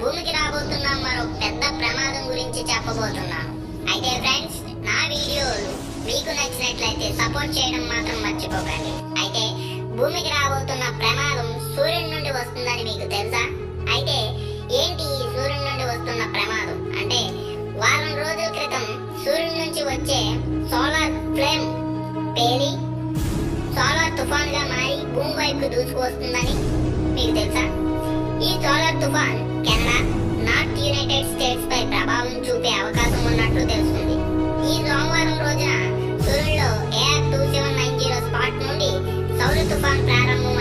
భూమికి రాబోతున్న మరో పెద్ద ప్రమాదం గురించి చెప్పబోతున్నాను అయితే ఫ్రెండ్స్ నా వీడియోలు మీకు నచ్చినట్లయితే సపోర్ట్ చేయడం మాత్రం మర్చిపోకండి అయితే భూమికి రాబోతున్న ప్రమాదం సూర్యుడి నుండి వస్తుందని మీకు తెలుసా అయితే ఏంటి ఈ సూర్యుడి నుండి వస్తున్న ప్రమాదం అంటే వారం రోజుల క్రితం సూర్యుడి నుంచి వచ్చే సోలార్ ఫ్లేమ్ పేలి సోలార్ తుఫాన్ గా మారి భూమి వైపు దూసుకువస్తుందని మీకు తెలుసా ఈ సోలార్ తుఫాన్ కెనడా నార్త్ యునైటెడ్ స్టేట్స్ పై ప్రభావం చూపే అవకాశం ఉన్నట్లు తెలుస్తుంది ఈ సోమవారం రోజున సూర్యుడిలో AR two seven nine zero spot నుండి సౌర తుఫాన్ ప్రారంభం